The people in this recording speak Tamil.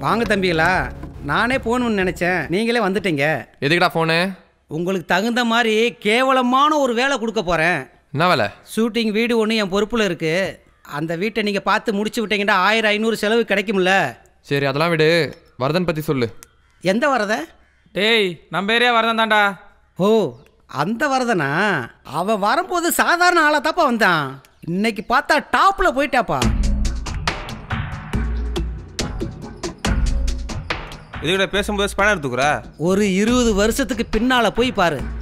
வாங்க தம்பிகளா நானே போகணும்னு நினச்சேன் நீங்களே வந்துட்டீங்க எதுக்குடா ஃபோனு உங்களுக்கு தகுந்த மாதிரி கேவலமான ஒரு வேலை கொடுக்க போகிறேன் என்ன வேலை ஷூட்டிங் வீடு ஒன்று என் பொறுப்பில் இருக்குது அந்த வீட்டை நீங்கள் பார்த்து முடிச்சு விட்டீங்கன்னா ஆயிரம் ஐநூறு செலவு கிடைக்கும்ல சரி அதெல்லாம் விடு வரதன் பற்றி சொல்லு எந்த வரத டேய் நம்ம ஏரியா வரதான் தான்டா ஓ அந்த வரதனா அவன் வரும்போது சாதாரண ஆளாக தாப்பா வந்தான் இன்னைக்கு பார்த்தா டாப்பில் போயிட்டாப்பா இதுகிட்ட பேசும்போது ஸ்பேனர் தூக்குறா ஒரு இருபது வருஷத்துக்கு பின்னால் போய் பாரு